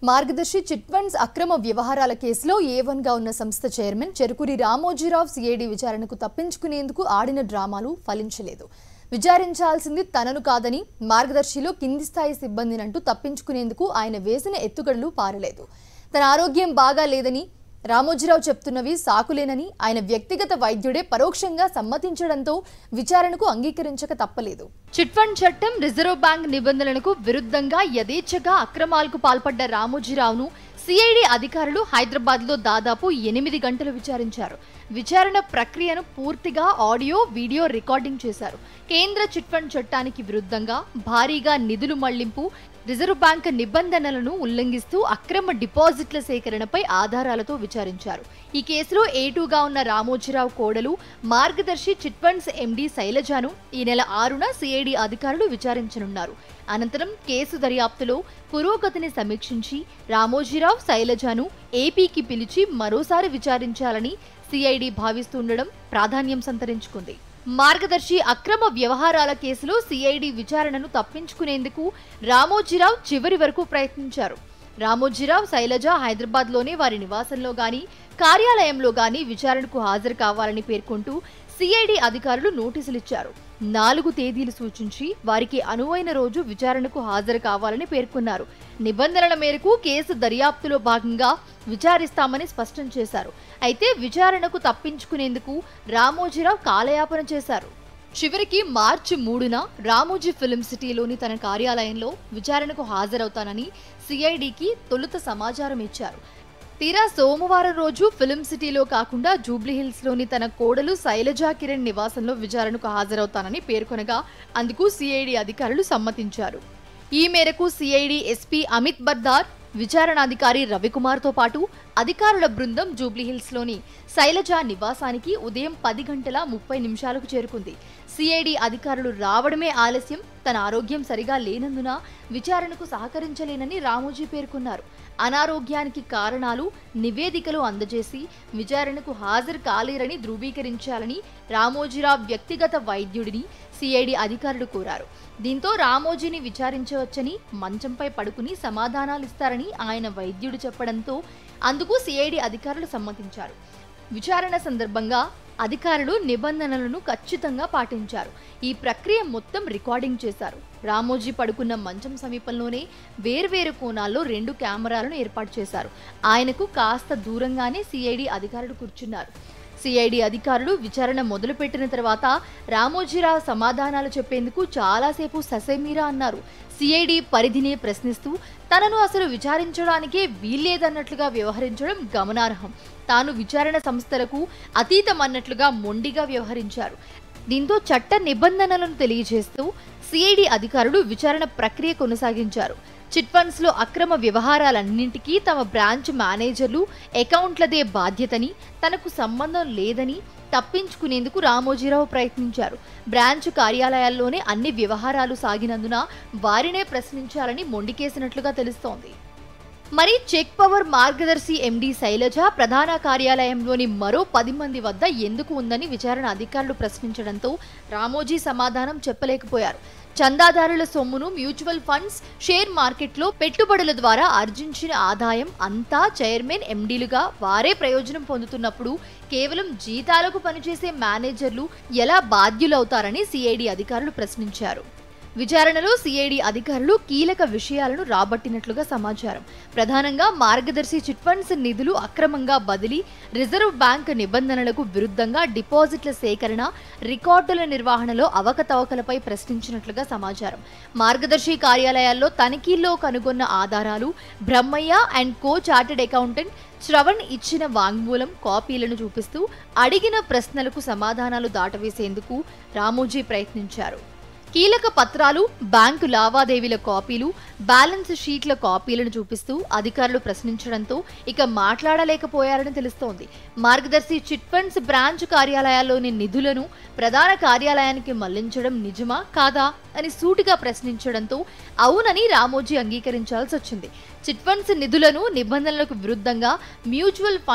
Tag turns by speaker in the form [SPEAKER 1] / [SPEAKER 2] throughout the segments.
[SPEAKER 1] మార్గదర్శి chit funds అక్రమ వ్యవహారాల కేసులో ఏ వన్ గా ఉన్న సంస్థ చైర్మన్ చెరుకూరి రామోజీరావు సిఐడి విచారణకు తప్పించుకునేందుకు ఆడిన డ్రామాలు ఫలించలేదు విచారించాల్సింది తనను కాదని మార్గదర్శిలో కింది స్థాయి సిబ్బందినంటూ తప్పించుకునేందుకు ఆయన వేసిన ఎత్తుగడలు పారలేదు తన ఆరోగ్యం బాగా లేదని రామోజీరావు చెప్తున్నవి సాకులేనని ఆయన వ్యక్తిగత వైద్యుడే పరోక్షంగా సమ్మతించడంతో విచారణకు అంగీకరించక తప్పలేదు చిట్ ఫండ్ చట్టం రిజర్వ్ బ్యాంక్ నిబంధనలకు విరుద్ధంగా యథేచ్ఛగా అక్రమాలకు పాల్పడ్డ రామోజీరావును సిఐడి అధికారులు హైదరాబాద్ లో దాదాపు ఎనిమిది గంటలు విచారించారు విచారణ ప్రక్రియను పూర్తిగా ఆడియో వీడియో రికార్డింగ్ చేశారు కేంద్ర చిట్ ఫండ్ చట్టానికి విరుద్ధంగా భారీగా నిధులు మళ్లింపు రిజర్వ్ బ్యాంక్ నిబంధనలను ఉల్లంఘిస్తూ అక్రమ డిపాజిట్ల సేకరణపై ఆధారాలతో విచారించారు ఈ కేసులో ఏటూగా ఉన్న రామోజీరావు కోడలు మార్గదర్శి చిట్ ఫండ్స్ ఎండీ శైలజాను ఈ నెల ఆరున సిఐడి అధికారులు విచారించనున్నారు అనంతరం కేసు దర్యాప్తులో పురోగతిని సమీక్షించి రామోజీరావు శైలజాను ఏపీకి పిలిచి మరోసారి విచారించాలని సిఐడి భావిస్తుండడం ప్రాధాన్యం సంతరించుకుంది మార్గదర్శి అక్రమ వ్యవహారాల కేసులో సిఐడి విచారణను తప్పించుకునేందుకు రామోజీరావు చివరి వరకు ప్రయత్నించారు రామోజీరావు శైలజ హైదరాబాద్లోనే వారి నివాసంలో గాని కార్యాలయంలో గాని విచారణకు హాజరు కావాలని పేర్కొంటూ సిఐడి అధికారులు నోటీసులు ఇచ్చారు నాలుగు తేదీలు సూచించి వారికి అనువైన రోజు విచారణకు హాజరు కావాలని పేర్కొన్నారు నిబంధనల మేరకు కేసు దర్యాప్తులో భాగంగా విచారిస్తామని స్పష్టం చేశారు అయితే విచారణకు తప్పించుకునేందుకు రామోజీరావు కాలయాపన చేశారు చివరికి మార్చి మూడున రామోజీ ఫిల్మ్ సిటీలోని తన కార్యాలయంలో విచారణకు హాజరవుతానని సిఐడికి తొలుత సమాచారం ఇచ్చారు తీరా సోమవారం రోజు ఫిల్మ్ సిటీలో కాకుండా జూబ్లీహిల్స్ లోని తన కోడలు శైలజా కిరణ్ నివాసంలో విచారణకు హాజరవుతానని పేర్కొనగా అందుకు సిఐడి అధికారులు సమ్మతించారు ఈ మేరకు సిఐడి ఎస్పీ అమిత్ బర్దార్ విచారణాధికారి రవికుమార్తో పాటు అధికారుల బృందం జూబ్లీహిల్స్లోని శైలజ నివాసానికి ఉదయం పది గంటల ముప్పై నిమిషాలకు చేరుకుంది సిఐడి అధికారులు రావడమే ఆలస్యం తన ఆరోగ్యం సరిగా లేనందున విచారణకు సహకరించలేనని రామోజీ పేర్కొన్నారు అనారోగ్యానికి కారణాలు నివేదికలు అందజేసి విచారణకు హాజరు కాలేరని ధృవీకరించాలని రామోజీరావు వ్యక్తిగత వైద్యుడిని సిఐడి అధికారులు కోరారు దీంతో రామోజీని విచారించవచ్చని మంచంపై పడుకుని సమాధానాలిస్తారని ఆయన వైద్యుడు చెప్పడంతో అందుకు సిఐడి అధికారులు సమ్మతించారు విచారణ సందర్భంగా అధికారులు నిబంధనలను ఖచ్చితంగా పాటించారు ఈ ప్రక్రియ మొత్తం రికార్డింగ్ చేశారు రామోజీ పడుకున్న మంచం సమీపంలోనే వేర్వేరు కోణాల్లో రెండు కెమెరాలను ఏర్పాటు చేశారు ఆయనకు కాస్త దూరంగానే సిఐడి అధికారులు కూర్చున్నారు సిఐడి అధికారులు విచారణ మొదలుపెట్టిన తర్వాత రామోజీరావు సమాధానాలు చెప్పేందుకు చాలాసేపు ససేమీరా అన్నారు సిఐడి పరిధిని ప్రశ్నిస్తూ తనను అసలు విచారించడానికే వీల్లేదన్నట్లుగా వ్యవహరించడం గమనార్హం తాను విచారణ సంస్థలకు అతీతమన్నట్లుగా మొండిగా వ్యవహరించారు దీంతో చట్ట నిబంధనలను తెలియజేస్తూ సిఐడి అధికారులు విచారణ ప్రక్రియ కొనసాగించారు చిట్ ఫండ్స్ లో అక్రమ వ్యవహారాలన్నింటికీ తమ బ్రాంచ్ మేనేజర్లు అకౌంట్లదే బాధ్యతని తనకు సంబంధం లేదని తప్పించుకునేందుకు రామోజీరావు ప్రయత్నించారు బ్రాంచ్ కార్యాలయాల్లోనే అన్ని వ్యవహారాలు సాగినందున వారినే ప్రశ్నించాలని మొండికేసినట్లుగా తెలుస్తోంది మరి చెక్ పవర్ మార్గదర్శి ఎండి శైలజ ప్రధాన కార్యాలయంలోని మరో పది మంది వద్ద ఎందుకు ఉందని విచారణ అధికారులు ప్రశ్నించడంతో రామోజీ సమాధానం చెప్పలేకపోయారు చందాదారుల సొమ్మును మ్యూచువల్ ఫండ్స్ షేర్ మార్కెట్లో పెట్టుబడుల ద్వారా ఆర్జించిన ఆదాయం అంతా చైర్మన్ ఎండీలుగా వారే ప్రయోజనం పొందుతున్నప్పుడు కేవలం జీతాలకు పనిచేసే మేనేజర్లు ఎలా బాధ్యులవుతారని సిఐడి అధికారులు ప్రశ్నించారు విచారణలో సిఐడి అధికారులు కీలక విషయాలను రాబట్టినట్లుగా సమాచారం ప్రధానంగా మార్గదర్శి చిట్ ఫండ్స్ నిధులు అక్రమంగా బదిలీ రిజర్వ్ బ్యాంక్ నిబంధనలకు విరుద్ధంగా డిపాజిట్ల సేకరణ రికార్డుల నిర్వహణలో అవకతవకలపై ప్రశ్నించినట్లుగా సమాచారం మార్గదర్శి కార్యాలయాల్లో తనిఖీల్లో కనుగొన్న ఆధారాలు Brahmayya and co chartered accountant Shravan ఇచ్చిన వాంగ్మూలం కాపీలను చూపిస్తూ అడిగిన ప్రశ్నలకు సమాధానాలు దాటవేసేందుకు రామోజీ ప్రయత్నించారు కీలక పత్రాలు బ్యాంకు లావాదేవీల కాపీలు బ్యాలెన్స్ షీట్ల కాపీలను చూపిస్తూ అధికారులు ప్రశ్నించడంతో ఇక మాట్లాడలేకపోయారని తెలుస్తోంది మార్గదర్శి చిట్ ఫండ్స్ బ్రాంచ్ కార్యాలయాల్లోని నిధులను ప్రధాన కార్యాలయానికి మళ్లించడం నిజమా కాదా అని సూటిగా ప్రశ్నించడంతో అవునని రామోజీ అంగీకరించాల్సి వచ్చింది చిట్ ఫండ్స్ నిధులను నిబంధనలకు విరుద్ధంగా మ్యూచువల్ ఫండ్స్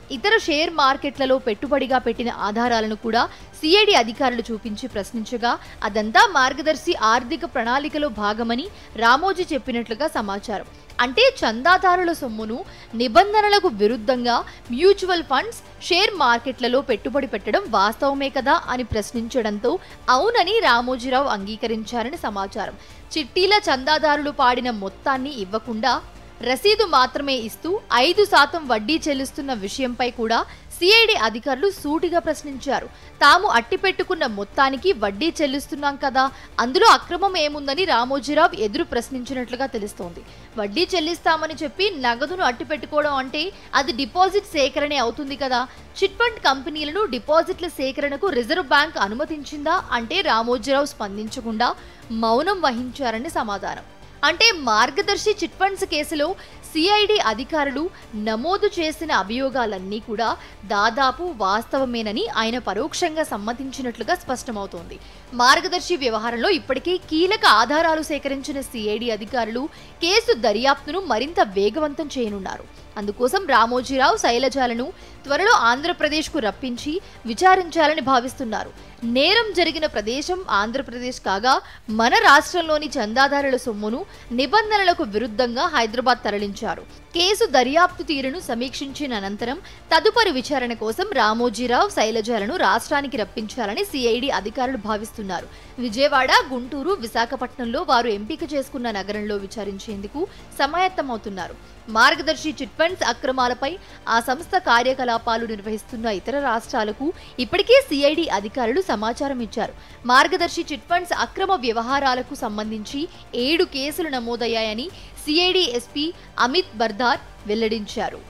[SPEAKER 1] ఇతర షేర్ మార్కెట్లలో పెట్టుబడిగా పెట్టిన ఆధారాలను కూడా సిఐడి అధికారులు చూపించి ప్రశ్నించగా అదంతా మార్గదర్శి ఆర్థిక ప్రణాళికలో భాగమని రామోజీ చెప్పినట్లుగా సమాచారం అంటే చందాదారుల సొమ్మును నిబంధనలకు విరుద్ధంగా మ్యూచువల్ ఫండ్స్ షేర్ మార్కెట్లలో పెట్టుబడి పెట్టడం వాస్తవమే కదా అని ప్రశ్నించడంతో అవునని రామోజీరావు అంగీకరించారని సమాచారం చిట్టీల చందాదారులు పాడిన మొత్తాన్ని ఇవ్వకుండా రసీదు మాత్రమే ఇస్తూ ఐదు శాతం వడ్డీ చెల్లిస్తున్న విషయంపై కూడా సిఐడి అధికారులు సూటిగా ప్రశ్నించారు తాము అట్టిపెట్టుకున్న మొత్తానికి వడ్డీ చెల్లిస్తున్నాం కదా అందులో అక్రమం ఏముందని రామోజీరావు ఎదురు ప్రశ్నించినట్లుగా తెలుస్తోంది వడ్డీ చెల్లిస్తామని చెప్పి నగదును అట్టిపెట్టుకోవడం అంటే అది డిపాజిట్ సేకరణే అవుతుంది కదా చిట్ ఫండ్ కంపెనీలను డిపాజిట్ల సేకరణకు రిజర్వ్ బ్యాంక్ అనుమతించిందా అంటే రామోజీరావు స్పందించకుండా మౌనం వహించారని సమాధానం అంటే మార్గదర్శి చిట్ ఫండ్స్ కేసులో సిఐడి అధికారులు నమోదు చేసిన అభియోగాలన్నీ కూడా దాదాపు వాస్తవమేనని ఆయన పరోక్షంగా సమ్మతించినట్లుగా స్పష్టమవుతోంది మార్గదర్శి వ్యవహారంలో ఇప్పటికే కీలక ఆధారాలు సేకరించిన సిఐడి అధికారులు కేసు దర్యాప్తును మరింత వేగవంతం చేయనున్నారు అందుకోసం రామోజీరావు శైలజాలను త్వరలో ఆంధ్రప్రదేశ్కు రప్పించి విచారించాలని భావిస్తున్నారు నేరం జరిగిన ప్రదేశం ఆంధ్రప్రదేశ్ కాగా మన రాష్ట్రంలోని చందాదారుల సొమ్మును నిబంధనలకు విరుద్ధంగా హైదరాబాద్ తరలించారు కేసు దర్యాప్తు తీరును సమీక్షించిన అనంతరం తదుపరి విచారణ కోసం రామోజీరావు శైలజాలను రాష్ట్రానికి రప్పించాలని సిఐడి అధికారులు భావిస్తున్నారు విజయవాడ గుంటూరు విశాఖపట్నంలో వారు ఎంపిక చేసుకున్న నగరంలో విచారించేందుకు సమాయత్తమవుతున్నారు మార్గదర్శి చిట్ ఫండ్స్ అక్రమాలపై ఆ సంస్థ కార్యకలాపాలు నిర్వహిస్తున్న ఇతర రాష్ట్రాలకు ఇప్పటికే సిఐడి అధికారులు సమాచారం ఇచ్చారు మార్గదర్శి చిట్ ఫండ్స్ అక్రమ వ్యవహారాలకు సంబంధించి ఏడు కేసులు నమోదయ్యాయని సిఐడి ఎస్పీ అమిత్ బర్దార్ వెల్లడించారు